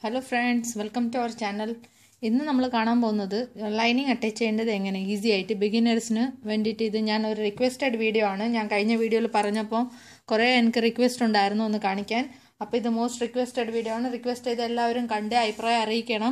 Hello friends welcome to our channel ഇന്ന് നമ്മൾ കാണാൻ പോകുന്നത് ലൈനിങ് അറ്റാച്ച് ചെയ്യേണ്ടത് എങ്ങനെ ഈസി ആയിട്ട് ബിഗിനേഴ്സിന് വേണ്ടിയിട്ട് ഇത് ഞാൻ ഒരു റിക്വസ്റ്റഡ് വീഡിയോ ആണ് ഞാൻ കഴിഞ്ഞ വീഡിയോയിൽ പറഞ്ഞപ്പോൾ കുറേ എനിക്ക് റിക്വസ്റ്റ് ഉണ്ടായിരുന്നു ഒന്ന് കാണിക്കാൻ അപ്പോൾ ഇത് മോസ്റ്റ് റിക്വസ്റ്റഡ് വീഡിയോ ആണ് റിക്വസ്റ്റ് ചെയ്ത് എല്ലാവരും കണ്ട് അഭിപ്രായം അറിയിക്കണം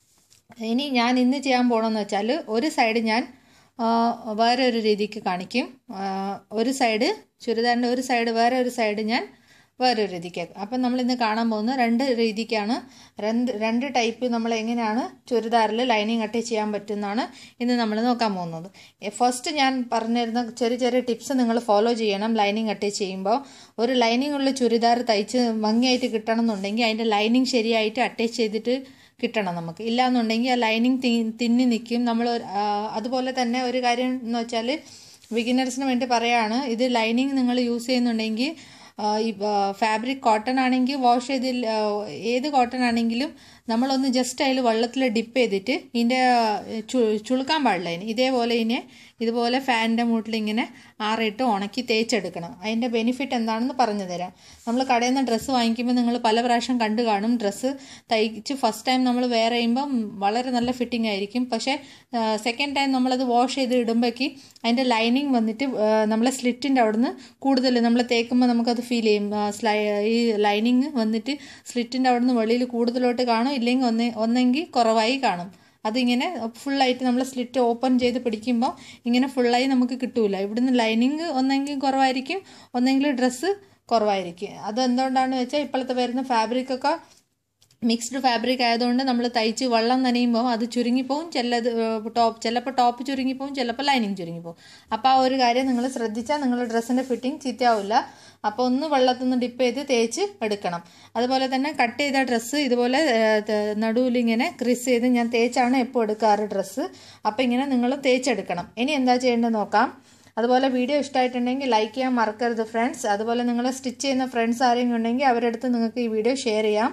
ഇനി ഞാൻ ഇന്ന് ചെയ്യാൻ പോകണമെന്ന് വെച്ചാൽ ഒരു സൈഡ് ഞാൻ ആ, വേറെ ഒരു രീതിക്ക് കാണിക്കും ആ, ഒരു സൈഡ് ചുരിദാറിൻ്റെ ഒരു സൈഡ് വേറെ ഒരു സൈഡ് ഞാൻ വേറെ ഒരു രീതിക്ക് അപ്പം നമ്മൾ ഇന്ന് കാണാൻ പോകുന്നത് രണ്ട് രീതിക്കാണ് രണ്ട് രണ്ട് ടൈപ്പ് നമ്മൾ എങ്ങനെയാണ് ചുരിദാറിൽ ലൈനിങ് അറ്റാച്ച് ചെയ്യാൻ പറ്റുന്നതാണ് ഇന്ന് നമ്മൾ നോക്കാൻ പോകുന്നത് ഫസ്റ്റ് ഞാൻ പറഞ്ഞിരുന്ന ചെറിയ ചെറിയ ടിപ്സ് നിങ്ങൾ ഫോളോ ചെയ്യണം ലൈനിങ് അറ്റാച്ച് ചെയ്യുമ്പോൾ ഒരു ലൈനിങ് ഉള്ള ചുരിദാർ തയ്ച്ച് ഭംഗിയായിട്ട് കിട്ടണം എന്നുണ്ടെങ്കിൽ അതിൻ്റെ ലൈനിങ് ശരിയായിട്ട് അറ്റാച്ച് ചെയ്തിട്ട് കിട്ടണം നമുക്ക് ഇല്ലാന്നുണ്ടെങ്കിൽ ആ ലൈനിങ് തി തിന്നി നിൽക്കും നമ്മൾ അതുപോലെ തന്നെ ഒരു കാര്യം എന്ന് വെച്ചാൽ ബിഗിനേഴ്സിന് വേണ്ടി പറയാണ് ഇത് ലൈനിങ് നിങ്ങൾ യൂസ് ചെയ്യുന്നുണ്ടെങ്കിൽ ആ, ഈ ഫാബ്രിക് കോട്ടൺ ആണെങ്കിൽ വാഷ് ചെയ്ത് ഏത് കോട്ടൺ ആണെങ്കിലും നമ്മളൊന്ന് ജസ്റ്റ് അതിൽ വെള്ളത്തിൽ ഡിപ്പ് ചെയ്തിട്ട് ഇതിൻ്റെ ചു- ചുളുക്കാൻ പാടില്ല ഇനി ഇതേപോലെ ഇനി ഇതുപോലെ ഫാനിൻ്റെ മൂട്ടിൽ ഇങ്ങനെ ആറിട്ട് ഉണക്കി തേച്ചെടുക്കണം അതിൻ്റെ ബെനിഫിറ്റ് എന്താണെന്ന് പറഞ്ഞു തരാം നമ്മൾ കടയിൽ നിന്ന് ഡ്രസ്സ് വാങ്ങിക്കുമ്പോൾ നിങ്ങൾ പല പ്രാവശ്യം കണ്ടു കാണും ഡ്രസ്സ് തയ്ച്ച് ഫസ്റ്റ് ടൈം നമ്മൾ വെയർ ചെയ്യുമ്പം വളരെ നല്ല ഫിറ്റിംഗ് ആയിരിക്കും പക്ഷേ സെക്കൻഡ് ടൈം നമ്മളത് വാഷ് ചെയ്ത് ഇടുമ്പോഴേക്ക് അതിൻ്റെ ലൈനിങ് വന്നിട്ട് ആ, നമ്മളെ സ്ലിറ്റിൻ്റെ അവിടുന്ന് കൂടുതൽ നമ്മൾ തേക്കുമ്പോൾ നമുക്കത് ഫീൽ ചെയ്യും ആ, സ്ലൈ ഈ ലൈനിങ് വന്നിട്ട് സ്ലിറ്റിൻ്റെ അവിടുന്ന് വെളിയിൽ കൂടുതലോട്ട് കാണും ഇല്ലെങ്കിൽ ഒന്ന് ഒന്നെങ്കിൽ കുറവായി കാണും അതിങ്ങനെ ഫുള്ളായിട്ട് നമ്മൾ സ്ലിറ്റ് ഓപ്പൺ ചെയ്ത് പിടിക്കുമ്പോൾ ഇങ്ങനെ ഫുള്ളായി നമുക്ക് കിട്ടൂല ഇവിടുന്ന് ലൈനിങ് ഒന്നെങ്കിൽ കുറവായിരിക്കും ഒന്നെങ്കിൽ ഡ്രസ്സ് കുറവായിരിക്കും അത് എന്തുകൊണ്ടാണെന്ന് വെച്ചാൽ ഇപ്പോഴത്തെ വരുന്ന ഫാബ്രിക്കൊക്കെ മിക്സ്ഡ് ഫാബ്രിക് ആയതുകൊണ്ട് നമ്മൾ തയ്ച്ച് വെള്ളം നനയുമ്പോൾ അത് ചുരുങ്ങിപ്പോവും ചിലത് ടോപ്പ് ചിലപ്പോൾ ടോപ്പ് ചുരുങ്ങിപ്പോവും ചിലപ്പോൾ ലൈനിങ് ചുരുങ്ങിപ്പോവും അപ്പോൾ ആ ഒരു കാര്യം നിങ്ങൾ ശ്രദ്ധിച്ചാൽ നിങ്ങളുടെ ഡ്രസ്സിൻ്റെ ഫിറ്റിംഗ് ചീത്തയാവില്ല അപ്പോൾ ഒന്ന് വെള്ളത്തിൽ നിന്ന് ഡിപ്പ് ചെയ്ത് തേച്ച് എടുക്കണം അതുപോലെ തന്നെ കട്ട് ചെയ്ത ഡ്രസ്സ് ഇതുപോലെ നടുവിൽ ഇങ്ങനെ ക്രിസ് ചെയ്ത് ഞാൻ തേച്ചാണ് എപ്പോൾ എടുക്കാറ് ഡ്രസ്സ് അപ്പോൾ ഇങ്ങനെ നിങ്ങൾ തേച്ചെടുക്കണം ഇനി എന്താ ചെയ്യേണ്ടത് നോക്കാം അതുപോലെ വീഡിയോ ഇഷ്ടമായിട്ടുണ്ടെങ്കിൽ ലൈക്ക് ചെയ്യാൻ മറക്കരുത് ഫ്രണ്ട്സ് അതുപോലെ നിങ്ങൾ സ്റ്റിച്ച് ചെയ്യുന്ന ഫ്രണ്ട്സ് ആരെങ്കിലും ഉണ്ടെങ്കിൽ അവരുടെ അടുത്ത് നിങ്ങൾക്ക് ഈ വീഡിയോ ഷെയർ ചെയ്യാം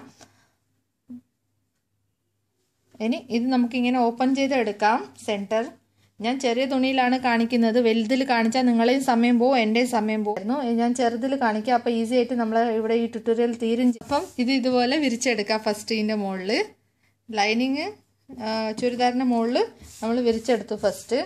ഇനി ഇത് നമുക്കിങ്ങനെ ഓപ്പൺ ചെയ്ത് എടുക്കാം സെൻറ്റർ ഞാൻ ചെറിയ തുണിയിലാണ് കാണിക്കുന്നത് വലുതിൽ കാണിച്ചാൽ നിങ്ങളെയും സമയം പോകും എൻ്റെയും സമയം പോകുന്നു ഞാൻ ചെറുതിൽ കാണിക്കാം അപ്പോൾ ഈസി ആയിട്ട് നമ്മൾ ഇവിടെ ഈ ട്യൂട്ടോറിയൽ തീരും ചെയ്യും. അപ്പം ഇത് ഇതുപോലെ വിരിച്ചെടുക്കാം ഫസ്റ്റ് ഇതിൻ്റെ മുകളിൽ ലൈനിങ് ചുരിദാറിൻ്റെ മുകളിൽ നമ്മൾ വിരിച്ചെടുത്തു ഫസ്റ്റ്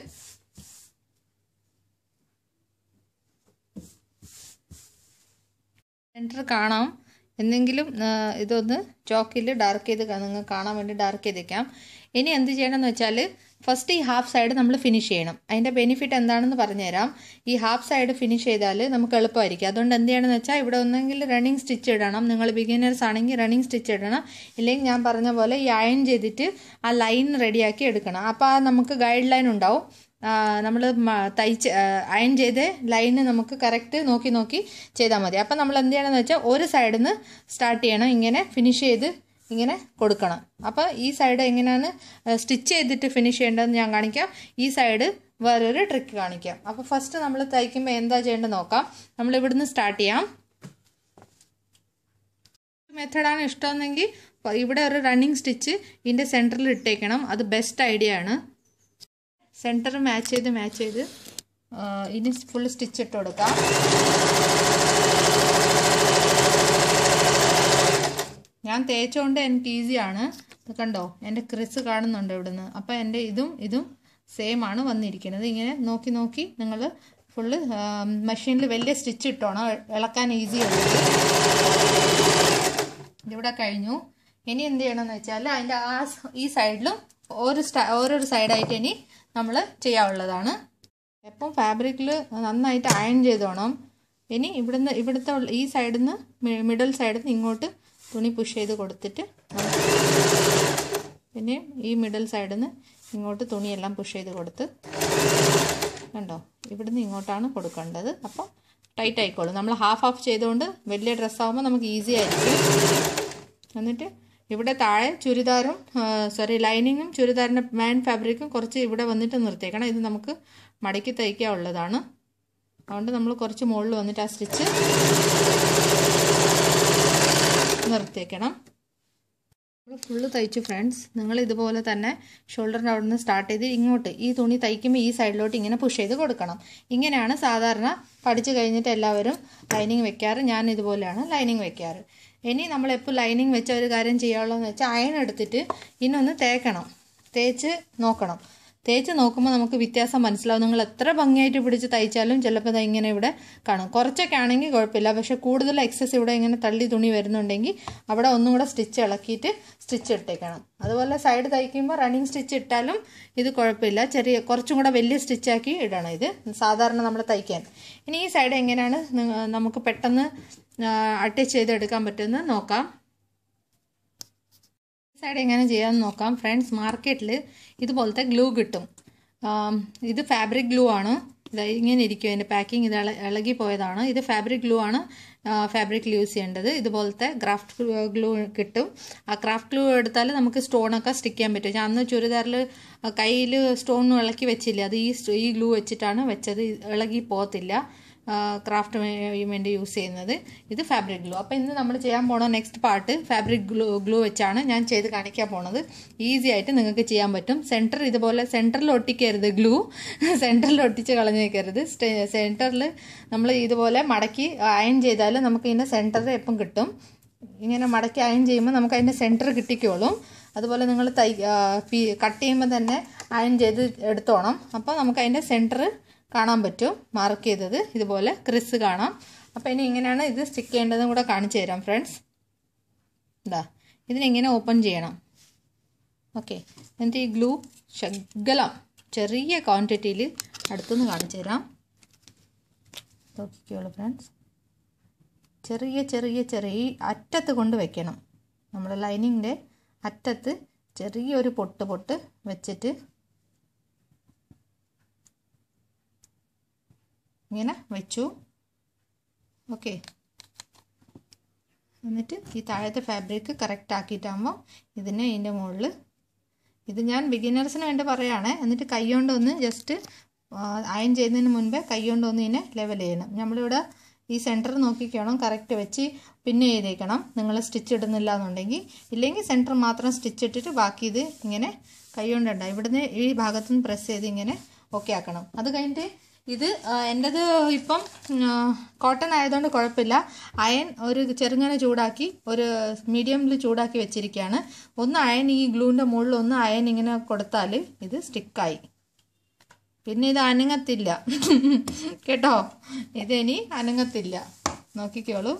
സെൻറ്റർ കാണാം എന്തെങ്കിലും ആ, ഇതൊന്ന് ചോക്കിൽ ഡാർക്ക് ചെയ്ത് നിങ്ങൾക്ക് കാണാൻ വേണ്ടി ഡാർക്ക് ചെയ്തേക്കാം ഇനി എന്ത് ചെയ്യണമെന്ന് വെച്ചാൽ ഫസ്റ്റ് ഈ ഹാഫ് സൈഡ് നമ്മൾ ഫിനിഷ് ചെയ്യണം അതിൻ്റെ ബെനിഫിറ്റ് എന്താണെന്ന് പറഞ്ഞുതരാം ഈ ഹാഫ് സൈഡ് ഫിനിഷ് ചെയ്താൽ നമുക്ക് എളുപ്പമായിരിക്കും അതുകൊണ്ട് എന്ത് ചെയ്യണമെന്ന് വെച്ചാൽ ഇവിടെ ഒന്നെങ്കിൽ റണ്ണിങ് സ്റ്റിച്ച് ഇടണം നിങ്ങൾ ബിഗിനേഴ്സ് ആണെങ്കിൽ റണ്ണിങ് സ്റ്റിച്ച് ഇടണം ഇല്ലെങ്കിൽ ഞാൻ പറഞ്ഞ പോലെ ഈ അയൺ ചെയ്തിട്ട് ആ ലൈൻ റെഡിയാക്കി എടുക്കണം അപ്പോൾ ആ നമുക്ക് ഗൈഡ് ലൈൻ ഉണ്ടാവും നമ്മൾ തയ്ച്ച് അയൺ ചെയ്ത് ലൈന് നമുക്ക് കറക്റ്റ് നോക്കി നോക്കി ചെയ്താൽ മതി അപ്പം നമ്മൾ എന്ത് ചെയ്യണമെന്ന് വെച്ചാൽ ഒരു സൈഡിൽ നിന്ന് സ്റ്റാർട്ട് ചെയ്യണം ഇങ്ങനെ ഫിനിഷ് ചെയ്ത് ഇങ്ങനെ കൊടുക്കണം അപ്പോൾ ഈ സൈഡ് എങ്ങനെയാണ് സ്റ്റിച്ച് ചെയ്തിട്ട് ഫിനിഷ് ചെയ്യേണ്ടതെന്ന് ഞാൻ കാണിക്കാം ഈ സൈഡ് വേറൊരു ട്രിക്ക് കാണിക്കാം അപ്പോൾ ഫസ്റ്റ് നമ്മൾ തയ്ക്കുമ്പോൾ എന്താ ചെയ്യേണ്ടത് നോക്കാം നമ്മൾ ഇവിടുന്ന് സ്റ്റാർട്ട് ചെയ്യാം മെത്തഡാണ് ഇഷ്ടമെന്നെങ്കിൽ ഇവിടെ ഒരു റണ്ണിങ് സ്റ്റിച്ച് ഇതിൻ്റെ സെൻറ്ററിൽ ഇട്ടേക്കണം അത് ബെസ്റ്റ് ഐഡിയ ആണ് സെൻറ്റർ മാച്ച് ചെയ്ത് മാച്ച് ചെയ്ത് ആ, ഇനി ഫുൾ സ്റ്റിച്ച് ഇട്ട് കൊടുക്കാം ഞാൻ തേച്ചുകൊണ്ട് എനിക്ക് ഈസിയാണ് ഇത് കണ്ടോ എൻ്റെ ക്രിസ് കാണുന്നുണ്ട് ഇവിടുന്ന് അപ്പോൾ എൻ്റെ ഇതും ഇതും സെയിം ആണ് വന്നിരിക്കുന്നത് ഇങ്ങനെ നോക്കി നോക്കി നിങ്ങൾ ഫുള്ള് മെഷീനിൽ വലിയ സ്റ്റിച്ച് ഇട്ടോണം ഇളക്കാൻ ഈസി ഉള്ളത് ഇതിവിടെ കഴിഞ്ഞു ഇനി എന്ത് ചെയ്യണമെന്ന് വെച്ചാൽ അതിൻ്റെ ആ സ- ഈ സൈഡിലും ഒരു സ്റ്റ ഓരോരു സൈഡായിട്ട് ഇനി നമ്മൾ ചെയ്യാവുള്ളതാണ് എപ്പം ഫാബ്രിക്കിൽ നന്നായിട്ട് അയൺ ചെയ്തോണം ഇനി ഇവിടുന്ന് ഇവിടുത്തെ ഉള്ള- ഈ സൈഡിൽ നിന്ന് മിഡിൽ സൈഡിൽ നിന്ന് ഇങ്ങോട്ട് തുണി പുഷ് ചെയ്ത് കൊടുത്തിട്ട് നമുക്ക് പിന്നെ ഈ മിഡിൽ സൈഡിൽ നിന്ന് ഇങ്ങോട്ട് തുണിയെല്ലാം പുഷ് ചെയ്ത് കൊടുത്ത് കണ്ടോ ഇവിടുന്ന് ഇങ്ങോട്ടാണ് കൊടുക്കേണ്ടത് അപ്പോൾ ടൈറ്റ് ആയിക്കോളും നമ്മൾ ഹാഫ് ഹാഫ് ചെയ്തുകൊണ്ട് വലിയ ഡ്രസ്സാകുമ്പോൾ നമുക്ക് ഈസി ആയിരിക്കും എന്നിട്ട് ഇവിടെ താഴെ ചുരിദാറും സോറി ലൈനിങ്ങും ചുരിദാറിൻ്റെ മാൻ ഫാബ്രിക്കും കുറച്ച് ഇവിടെ വന്നിട്ട് നിർത്തിയേക്കണം ഇത് നമുക്ക് മടക്കി തയ്ക്കാനുള്ളതാണ് അതുകൊണ്ട് നമ്മൾ കുറച്ച് മുകളിൽ വന്നിട്ട് ആ സ്റ്റിച്ച് നിർത്തിയേക്കണം നമ്മൾ ഫുള്ള് തയ്ച്ചു ഫ്രണ്ട്സ് നിങ്ങൾ ഇതുപോലെ തന്നെ ഷോൾഡറിൻ്റെ അവിടെ നിന്ന് സ്റ്റാർട്ട് ചെയ്ത് ഇങ്ങോട്ട് ഈ തുണി തയ്ക്കുമ്പോൾ ഈ സൈഡിലോട്ട് ഇങ്ങനെ പുഷ് ചെയ്ത് കൊടുക്കണം ഇങ്ങനെയാണ് സാധാരണ പഠിച്ചു കഴിഞ്ഞിട്ട് എല്ലാവരും ലൈനിങ് വെക്കാറ് ഞാൻ ഇതുപോലെയാണ് ലൈനിങ് വെക്കാറ് ഇനി നമ്മളെപ്പോൾ ലൈനിങ് വെച്ച ഒരു കാര്യം ചെയ്യാനുള്ളതെന്ന് വെച്ചാൽ അയൺ എടുത്തിട്ട് ഇന്നൊന്ന് തേക്കണം തേച്ച് നോക്കണം തേച്ച് നോക്കുമ്പോൾ നമുക്ക് വ്യത്യാസം മനസ്സിലാവും നിങ്ങൾ എത്ര ഭംഗിയായിട്ട് പിടിച്ച് തയ്ച്ചാലും ചിലപ്പോൾ ഇത് ഇങ്ങനെ ഇവിടെ കാണും കുറച്ചൊക്കെ ആണെങ്കിൽ കുഴപ്പമില്ല പക്ഷേ കൂടുതൽ എക്സസ് ഇവിടെ ഇങ്ങനെ തള്ളി തുണി വരുന്നുണ്ടെങ്കിൽ അവിടെ ഒന്നും കൂടെ സ്റ്റിച്ച് ഇളക്കിയിട്ട് സ്റ്റിച്ച് ഇട്ടേക്കണം അതുപോലെ സൈഡ് തയ്ക്കുമ്പോൾ റണ്ണിങ് സ്റ്റിച്ച് ഇട്ടാലും ഇത് കുഴപ്പമില്ല ചെറിയ കുറച്ചും കൂടെ വലിയ സ്റ്റിച്ചാക്കി ഇടണം ഇത് സാധാരണ നമ്മൾ തയ്ക്കാൻ ഇനി ഈ സൈഡ് എങ്ങനെയാണ് നിങ്ങ- നമുക്ക് പെട്ടെന്ന് അറ്റാച്ച് ചെയ്തെടുക്കാൻ പറ്റുമെന്ന് നോക്കാം സൈഡ് എങ്ങനെ ചെയ്യാമെന്ന് നോക്കാം ഫ്രണ്ട്സ് മാർക്കറ്റിൽ ഇതുപോലത്തെ ഗ്ലൂ കിട്ടും ആം, ഇത് ഫാബ്രിക് ഗ്ലൂ ആണ് ഇത് ഇങ്ങനെ ഇരിക്കും അതിൻ്റെ പാക്കിംഗ് ഇത് ഇള- ഇളകി പോയതാണ് ഇത് ഫാബ്രിക് ഗ്ലൂ ആണ് ഫാബ്രിക്കിൽ യൂസ് ചെയ്യേണ്ടത് ഇതുപോലത്തെ ക്രാഫ്റ്റ് ഗ്ലൂ കിട്ടും ആ ക്രാഫ്റ്റ് ഗ്ലൂ എടുത്താൽ നമുക്ക് സ്റ്റോണൊക്കെ സ്റ്റിക്ക് ചെയ്യാൻ പറ്റും ഞാൻ അന്ന് ചുരിദാറിൽ കയ്യിൽ സ്റ്റോൺ ഇളക്കി വെച്ചില്ല അത് ഈ സ്റ്റ- ഈ ഗ്ലൂ വെച്ചിട്ടാണ് വെച്ചത് ഇത് ഇളകി പോകത്തില്ല ക്രാഫ്റ്റ് വേണ്ടി യൂസ് ചെയ്യുന്നത് ഇത് ഫാബ്രിക് ഗ്ലൂ അപ്പോൾ ഇന്ന് നമ്മൾ ചെയ്യാൻ പോണ next part fabric glue glue വെച്ചാണ് ഞാൻ ചെയ്ത് കാണിക്കാൻ പോണത് ഈസി ആയിട്ട് നിങ്ങൾക്ക് ചെയ്യാൻ പറ്റും സെൻറ്റർ ഇതുപോലെ സെൻറ്ററിൽ ഒട്ടിക്കരുത് ഗ്ലൂ സെൻറ്ററിൽ ഒട്ടിച്ച് കളഞ്ഞേക്കരുത് സെൻറ്ററിൽ നമ്മൾ ഇതുപോലെ മടക്കി അയൺ ചെയ്താൽ നമുക്ക് ഇതിൻ്റെ സെൻറ്ററിൽ എപ്പം കിട്ടും ഇങ്ങനെ മടക്കി അയൺ ചെയ്യുമ്പോൾ നമുക്ക് അതിൻ്റെ സെൻറ്റർ കിട്ടിക്കോളും അതുപോലെ നിങ്ങൾ തൈ കട്ട് ചെയ്യുമ്പോൾ തന്നെ അയൺ ചെയ്ത് എടുത്തോണം അപ്പോൾ നമുക്ക് അതിൻ്റെ സെൻറ്റർ കാണാൻ പറ്റും മാർക്ക് ചെയ്തത് ഇതുപോലെ ക്രിസ് കാണാം അപ്പോൾ ഇനി ഇങ്ങനെയാണ് ഇത് സ്റ്റിക്ക് ചെയ്യേണ്ടതും കൂടെ കാണിച്ചു തരാം ഫ്രണ്ട്സ് ഇതാ ഇതിനിങ്ങനെ ഓപ്പൺ ചെയ്യണം ഓക്കെ എന്നിട്ട് ഈ ഗ്ലൂ ശകലം ചെറിയ ക്വാണ്ടിറ്റിയിൽ അടുത്തുനിന്ന് കാണിച്ചു തരാം നോക്കിക്കോളൂ ഫ്രണ്ട്സ് ചെറിയ ചെറിയ ചെറിയ ഈ അറ്റത്ത് കൊണ്ട് വെക്കണം നമ്മുടെ ലൈനിങ്ങിൻ്റെ അറ്റത്ത് ചെറിയൊരു പൊട്ട് പൊട്ട് വെച്ചിട്ട് ഇങ്ങനെ വെച്ചു ഓക്കെ എന്നിട്ട് ഈ താഴത്തെ ഫാബ്രിക് കറക്റ്റ് ആക്കിയിട്ടാകുമ്പോൾ ഇതിനെ ഇതിൻ്റെ മുകളിൽ ഇത് ഞാൻ ബിഗിനേഴ്സിന് വേണ്ടി പറയുകയാണേ എന്നിട്ട് കൈ കൊണ്ട് ഒന്ന് ജസ്റ്റ് അയൺ ചെയ്യുന്നതിന് മുൻപേ കൈ കൊണ്ട് ഒന്ന് ഇതിനെ ലെവൽ ചെയ്യണം നമ്മളിവിടെ ഈ സെൻറ്റർ നോക്കിക്കണം കറക്റ്റ് വെച്ച് പിന്നെ ചെയ്തേക്കണം നിങ്ങൾ സ്റ്റിച്ച് ഇടുന്നില്ല എന്നുണ്ടെങ്കിൽ ഇല്ലെങ്കിൽ സെൻറ്റർ മാത്രം സ്റ്റിച്ച് ഇട്ടിട്ട് ബാക്കി ഇത് ഇങ്ങനെ കൈ കൊണ്ടുണ്ട് ഇവിടുന്ന് ഈ ഭാഗത്തുനിന്ന് പ്രസ് ചെയ്ത് ഇങ്ങനെ ഓക്കെ ആക്കണം അത് കഴിഞ്ഞിട്ട് ഇത് ആ, എൻ്റെത് ഇപ്പം കോട്ടൺ ആയതുകൊണ്ട് കുഴപ്പമില്ല അയൺ ഒരു ചെറുങ്ങനെ ചൂടാക്കി ഒരു മീഡിയമിൽ ചൂടാക്കി വെച്ചിരിക്കുകയാണ് ഒന്ന് അയൺ ഈ ഗ്ലൂവിൻ്റെ മുകളിൽ ഒന്ന് അയൺ ഇങ്ങനെ കൊടുത്താൽ ഇത് സ്റ്റിക്കായി പിന്നെ ഇത് അനങ്ങത്തില്ല കേട്ടോ ഇതിനി അനങ്ങത്തില്ല നോക്കിക്കോളൂ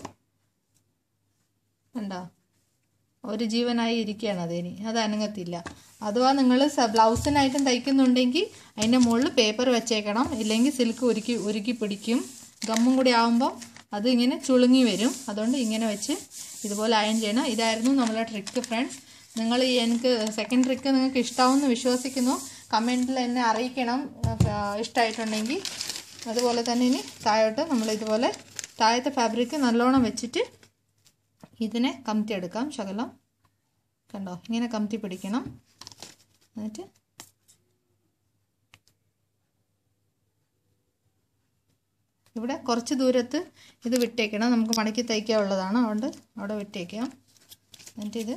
കണ്ടോ ഒരു ജീവനായി ഇരിക്കുകയാണ് അതിനി അത് അനങ്ങത്തില്ല അഥവാ നിങ്ങൾ ബ്ലൗസിനായിട്ടും തയ്ക്കുന്നുണ്ടെങ്കിൽ അതിൻ്റെ മുകളിൽ പേപ്പർ വെച്ചേക്കണം ഇല്ലെങ്കിൽ സിൽക്ക് ഉരുക്കി ഉരുക്കി പിടിക്കും ഗമ്മും കൂടി ആകുമ്പോൾ അത് ഇങ്ങനെ ചുളുങ്ങി വരും അതുകൊണ്ട് ഇങ്ങനെ വെച്ച് ഇതുപോലെ അയൺ ചെയ്യണം ഇതായിരുന്നു നമ്മളെ ട്രിക്ക് ഫ്രണ്ട്സ് നിങ്ങൾ ഈ എനിക്ക് സെക്കൻഡ് ട്രിക്ക് നിങ്ങൾക്ക് ഇഷ്ടമാവുമെന്ന് വിശ്വസിക്കുന്നു കമൻറ്റിൽ എന്നെ അറിയിക്കണം ഇഷ്ടമായിട്ടുണ്ടെങ്കിൽ അതുപോലെ തന്നെ ഇനി താഴോട്ട് നമ്മൾ ഇതുപോലെ താഴത്തെ ഫാബ്രിക് നല്ലോണം വെച്ചിട്ട് ഇതിനെ കമത്തി എടുക്കാം ശകലം കണ്ടോ ഇങ്ങനെ കമത്തി പിടിക്കണം എന്നിട്ട് ഇവിടെ കുറച്ച് ദൂരത്ത് ഇത് വിട്ടേക്കണം നമുക്ക് മടക്കി തയ്ക്കാനുള്ളതാണ് അതുകൊണ്ട് അവിടെ വിട്ടേക്കാം എന്നിട്ട് ഇത്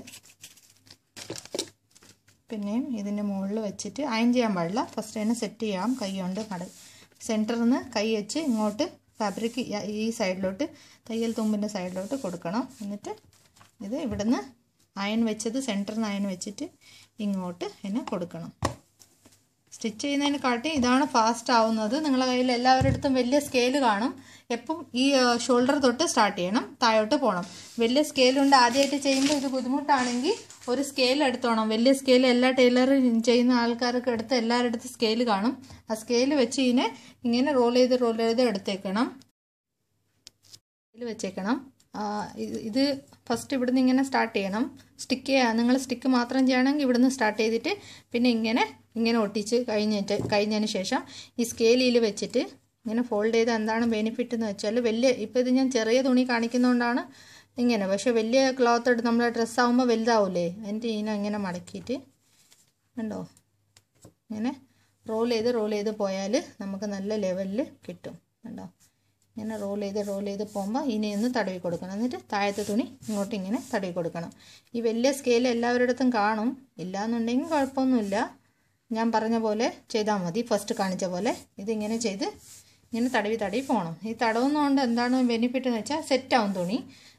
പിന്നെയും ഇതിൻ്റെ മുകളിൽ വെച്ചിട്ട് അയൺ ചെയ്യാൻ പാടില്ല ഫസ്റ്റ് തന്നെ സെറ്റ് ചെയ്യാം കൈ കൊണ്ട് മട സെൻറ്ററിൽ നിന്ന് കൈ വെച്ച് ഇങ്ങോട്ട് ഫാബ്രിക് ഈ സൈഡിലോട്ട് തയ്യൽ തുമ്പിൻ്റെ സൈഡിലോട്ട് കൊടുക്കണം എന്നിട്ട് ഇത് ഇവിടുന്ന് അയൺ വെച്ചത് സെൻറ്ററിൽ നിന്ന് അയൺ വെച്ചിട്ട് ഇങ്ങോട്ട് എന്നെ കൊടുക്കണം സ്റ്റിച്ച് ചെയ്യുന്നതിനെ കാട്ടി ഇതാണ് ഫാസ്റ്റ് ആവുന്നത് നിങ്ങളുടെ കയ്യിൽ എല്ലാവരുടെ അടുത്തും വലിയ സ്കെയിൽ കാണും എപ്പം ഈ ഷോൾഡർ തൊട്ട് സ്റ്റാർട്ട് ചെയ്യണം താഴോട്ട് പോകണം വലിയ സ്കെയിലുണ്ട് ആദ്യമായിട്ട് ചെയ്യുമ്പോൾ ഇത് ബുദ്ധിമുട്ടാണെങ്കിൽ ഒരു സ്കെയിൽ എടുത്തോണം വലിയ സ്കെയിൽ എല്ലാ ടൈലർ ചെയ്യുന്ന ആൾക്കാർക്ക് എടുത്ത് എല്ലാവരുടെ അടുത്ത് സ്കെയിൽ കാണും ആ സ്കെയിൽ വെച്ച് ഇതിനെ ഇങ്ങനെ റോൾ ചെയ്ത് റോൾ ചെയ്ത് എടുത്തേക്കണം സ്കെയിൽ വെച്ചേക്കണം ആ, ഇത് ഇത് ഫസ്റ്റ് ഇവിടുന്ന് ഇങ്ങനെ സ്റ്റാർട്ട് ചെയ്യണം സ്റ്റിക്ക് ചെയ്യുക നിങ്ങൾ സ്റ്റിക്ക് മാത്രം ചെയ്യണമെങ്കിൽ ഇവിടുന്ന് സ്റ്റാർട്ട് ചെയ്തിട്ട് പിന്നെ ഇങ്ങനെ ഇങ്ങനെ ഒട്ടിച്ച് കഴിഞ്ഞിട്ട് കഴിഞ്ഞതിന് ശേഷം ഈ സ്കെയിലിൽ വെച്ചിട്ട് ഇങ്ങനെ ഫോൾഡ് ചെയ്ത് എന്താണ് ബെനിഫിറ്റ് എന്ന് വെച്ചാൽ വലിയ ഇപ്പോൾ ഇത് ഞാൻ ചെറിയ തുണി കാണിക്കുന്നതുകൊണ്ടാണ് ഇങ്ങനെ പക്ഷേ വലിയ ക്ലോത്ത് എടുത്ത് നമ്മുടെ ഡ്രസ്സ് ആകുമ്പോൾ വലുതാവില്ലേ അതിൻ്റെ ഇതിനെ ഇങ്ങനെ മടക്കിയിട്ട് കണ്ടോ ഇങ്ങനെ റോൾ ചെയ്ത് റോൾ ചെയ്ത് പോയാൽ നമുക്ക് നല്ല ലെവലിൽ കിട്ടും കണ്ടോ ഇങ്ങനെ റോൾ ചെയ്ത് റോൾ ചെയ്ത് പോകുമ്പോൾ ഇനി ഒന്ന് തടവി കൊടുക്കണം എന്നിട്ട് താഴത്തെ തുണി ഇങ്ങോട്ട് ഇങ്ങനെ തടവി കൊടുക്കണം ഈ വലിയ സ്കെയിൽ എല്ലാവരുടെ അടുത്തും കാണും ഇല്ലാന്നുണ്ടെങ്കിൽ കുഴപ്പമൊന്നുമില്ല ഞാൻ പറഞ്ഞ പോലെ ചെയ്താൽ മതി ഫസ്റ്റ് കാണിച്ച പോലെ ഇതിങ്ങനെ ചെയ്ത് ഇങ്ങനെ തടവി തടവി പോകണം ഈ തടവുന്നതുകൊണ്ട് എന്താണ് ബെനിഫിറ്റ് എന്ന് വെച്ചാൽ സെറ്റാവും തുണി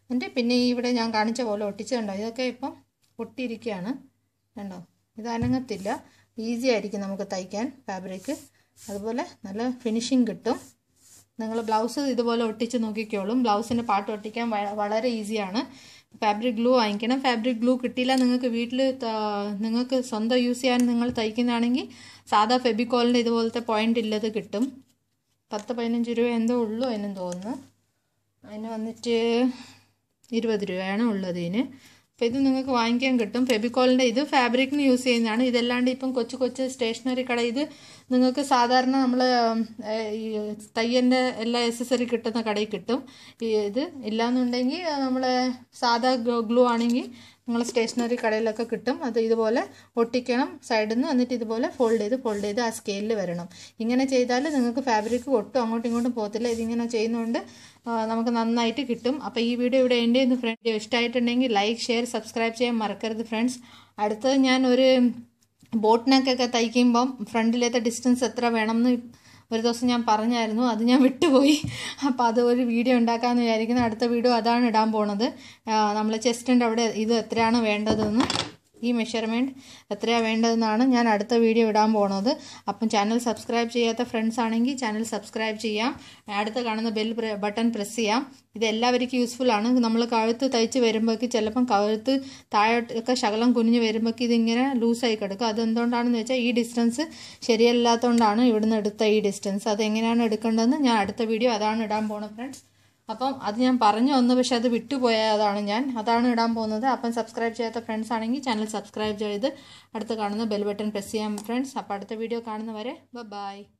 എന്നിട്ട് പിന്നെ ഈ ഇവിടെ ഞാൻ കാണിച്ച പോലെ ഒട്ടിച്ചുണ്ടോ ഇതൊക്കെ ഇപ്പം ഒട്ടിയിരിക്കുകയാണ് കണ്ടോ ഇത് അനങ്ങത്തില്ല ഈസി ആയിരിക്കും നമുക്ക് തയ്ക്കാൻ ഫാബ്രിക് അതുപോലെ നല്ല ഫിനിഷിങ് കിട്ടും നിങ്ങൾ ബ്ലൗസ് ഇതുപോലെ ഒട്ടിച്ച് നോക്കിക്കോളും ബ്ലൗസിൻ്റെ പാട്ട് ഒട്ടിക്കാൻ വളരെ ഈസിയാണ് ഫാബ്രിക് ഗ്ലൂ വാങ്ങിക്കണം ഫാബ്രിക് ഗ്ലൂ കിട്ടിയില്ല നിങ്ങൾക്ക് വീട്ടിൽ നിങ്ങൾക്ക് സ്വന്തം യൂസ് ചെയ്യാൻ നിങ്ങൾ തയ്ക്കുന്നതാണെങ്കിൽ സാധാ ഫെബിക്കോളിൻ്റെ ഇതുപോലത്തെ പോയിൻ്റ് ഇല്ലത് കിട്ടും പത്ത് പതിനഞ്ച് രൂപ എന്തോ ഉള്ളൂ അതിനും തോന്നുന്നു അതിന് വന്നിട്ട് ഇരുപത് രൂപയാണ് ഉള്ളത് ഇതിന് അപ്പോൾ ഇത് നിങ്ങൾക്ക് വാങ്ങിക്കാൻ കിട്ടും ഫെബിക്കോളിൻ്റെ ഇത് ഫാബ്രിക്കിന് യൂസ് ചെയ്യുന്നതാണ് ഇതല്ലാണ്ട് ഇപ്പം കൊച്ചു കൊച്ചു സ്റ്റേഷനറി കട ഇത് നിങ്ങൾക്ക് സാധാരണ നമ്മൾ ഈ തയ്യൻ്റെ എല്ലാ എസസറി കിട്ടുന്ന കടയിൽ കിട്ടും ഈ ഇത് ഇല്ലാന്നുണ്ടെങ്കിൽ നമ്മൾ സാധാ ഗ്ലൂ ആണെങ്കിൽ നിങ്ങൾ സ്റ്റേഷനറി കടയിലൊക്കെ കിട്ടും അത് ഇതുപോലെ ഒട്ടിക്കണം സൈഡിൽ നിന്ന് എന്നിട്ട് ഇതുപോലെ ഫോൾഡ് ചെയ്ത് ഫോൾഡ് ചെയ്ത് ആ സ്കെയിലിൽ വരണം ഇങ്ങനെ ചെയ്താൽ നിങ്ങൾക്ക് ഫാബ്രിക് ഒട്ടും അങ്ങോട്ടും ഇങ്ങോട്ടും പോകത്തില്ല ഇതിങ്ങനെ ചെയ്യുന്നതുകൊണ്ട് നമുക്ക് നന്നായിട്ട് കിട്ടും അപ്പോൾ ഈ വീഡിയോ ഇവിടെ എൻ്റെ ഒന്ന് ഫ്രണ്ട് ഇഷ്ടമായിട്ടുണ്ടെങ്കിൽ ലൈക്ക് ഷെയർ സബ്സ്ക്രൈബ് ചെയ്യാൻ മറക്കരുത് ഫ്രണ്ട്സ് അടുത്തത് ഞാൻ ഒരു ബോട്ടിനൊക്കെ തയ്ക്കുമ്പം ഫ്രണ്ടിലത്തെ ഡിസ്റ്റൻസ് എത്ര വേണമെന്ന് ഒരു ദിവസം ഞാൻ പറഞ്ഞായിരുന്നു അത് ഞാൻ വിട്ടുപോയി അപ്പോൾ അത് ഒരു വീഡിയോ ഉണ്ടാക്കാമെന്ന് വിചാരിക്കുന്നു അടുത്ത വീഡിയോ അതാണ് ഇടാൻ പോണത് നമ്മൾ ചെസ്റ്റിൻ്റെ അവിടെ ഇത് എത്രയാണ് വേണ്ടതെന്ന് ഈ മെഷർമെൻറ്റ് എത്രയാണ് വേണ്ടതെന്നാണ് ഞാൻ അടുത്ത വീഡിയോ ഇടാൻ പോണത് അപ്പം ചാനൽ സബ്സ്ക്രൈബ് ചെയ്യാത്ത ഫ്രണ്ട്സ് ആണെങ്കിൽ ചാനൽ സബ്സ്ക്രൈബ് ചെയ്യാം അടുത്ത് കാണുന്ന ബെൽ ബട്ടൺ പ്രസ് ചെയ്യാം ഇത് എല്ലാവർക്കും യൂസ്ഫുൾ ആണ് നമ്മൾ കഴുത്ത് തയ്ച്ച് വരുമ്പോഴേക്ക് ചിലപ്പം കഴുത്ത് താഴോട്ടൊക്കെ ശകലം കുനിഞ്ഞ് വരുമ്പോഴേക്ക് ഇതിങ്ങനെ ലൂസായി കിടക്കും അതെന്തുകൊണ്ടാണെന്ന് വെച്ചാൽ ഈ ഡിസ്റ്റൻസ് ശരിയല്ലാത്തതുകൊണ്ടാണ് ഇവിടുന്ന് എടുത്ത ഈ ഡിസ്റ്റൻസ് അതെങ്ങനെയാണ് എടുക്കേണ്ടതെന്ന് ഞാൻ അടുത്ത വീഡിയോ അതാണ് ഇടാൻ പോണത് ഫ്രണ്ട്സ് അപ്പം അത് ഞാൻ പറഞ്ഞു വന്നു പക്ഷെ അത് വിട്ടുപോയതാണ് ഞാൻ അതാണ് ഇടാൻ പോകുന്നത് അപ്പം സബ്സ്ക്രൈബ് ചെയ്യാത്ത ഫ്രണ്ട്സ് ആണെങ്കിൽ ചാനൽ സബ്സ്ക്രൈബ് ചെയ്ത് അടുത്ത് കാണുന്ന ബെൽ ബട്ടൺ പ്രസ് ചെയ്യാം ഫ്രണ്ട്സ് അപ്പോൾ അടുത്ത വീഡിയോ കാണുന്നവരെ ബൈ